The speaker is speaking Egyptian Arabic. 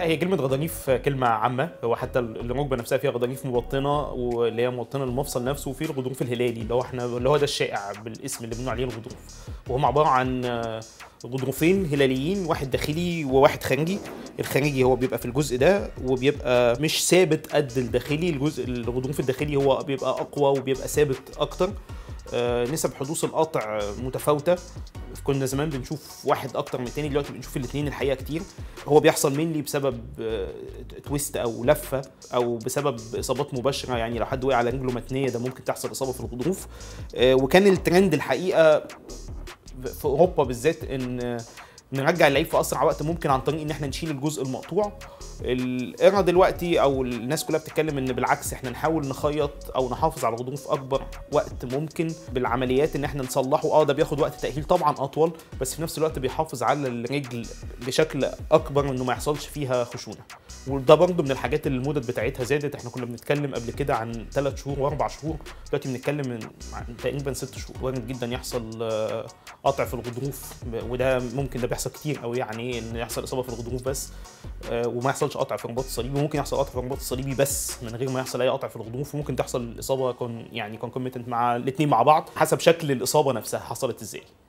لا هي كلمة غضاريف كلمة عامة هو حتى الركبة نفسها فيها غضاريف مبطنة واللي هي موطنة المفصل نفسه وفي الغضروف الهلالي اللي هو احنا اللي هو ده الشائع بالاسم اللي بنقول عليه الغضروف وهم عبارة عن غضروفين هلاليين واحد داخلي وواحد خارجي الخارجي هو بيبقى في الجزء ده وبيبقى مش ثابت قد الداخلي الجزء الغضروف الداخلي هو بيبقى اقوى وبيبقى ثابت اكتر آه، نسب حدوث القطع متفاوته كنا زمان بنشوف واحد اكتر من التاني دلوقتي بنشوف الاثنين الحقيقه كتير هو بيحصل منلي بسبب آه، تويست او لفه او بسبب اصابات مباشره يعني لو حد وقع على رجله متنيه ده ممكن تحصل اصابه في الغضروف آه، وكان الترند الحقيقه في اوروبا بالذات ان نرجع اللعيب في اسرع وقت ممكن عن طريق ان احنا نشيل الجزء المقطوع الايرا دلوقتي او الناس كلها بتتكلم ان بالعكس احنا نحاول نخيط او نحافظ على الغضروف اكبر وقت ممكن بالعمليات ان احنا نصلحه اه ده بياخد وقت تاهيل طبعا اطول بس في نفس الوقت بيحافظ على الرجل بشكل اكبر انه ما يحصلش فيها خشونه وده برضه من الحاجات اللي المدد بتاعتها زادت احنا كنا بنتكلم قبل كده عن ثلاث شهور واربع شهور دلوقتي بنتكلم من عن تقريبا ست شهور وارد جدا يحصل آه، قطع في الغضروف وده ممكن ده بيحصل كتير قوي يعني ان يحصل اصابه في الغضروف بس آه، وما يحصلش قطع في الرباط الصليبي وممكن يحصل قطع في الرباط الصليبي بس من غير ما يحصل اي قطع في الغضروف وممكن تحصل الاصابه كون يعني كونكوميتنت مع الاثنين مع بعض حسب شكل الاصابه نفسها حصلت ازاي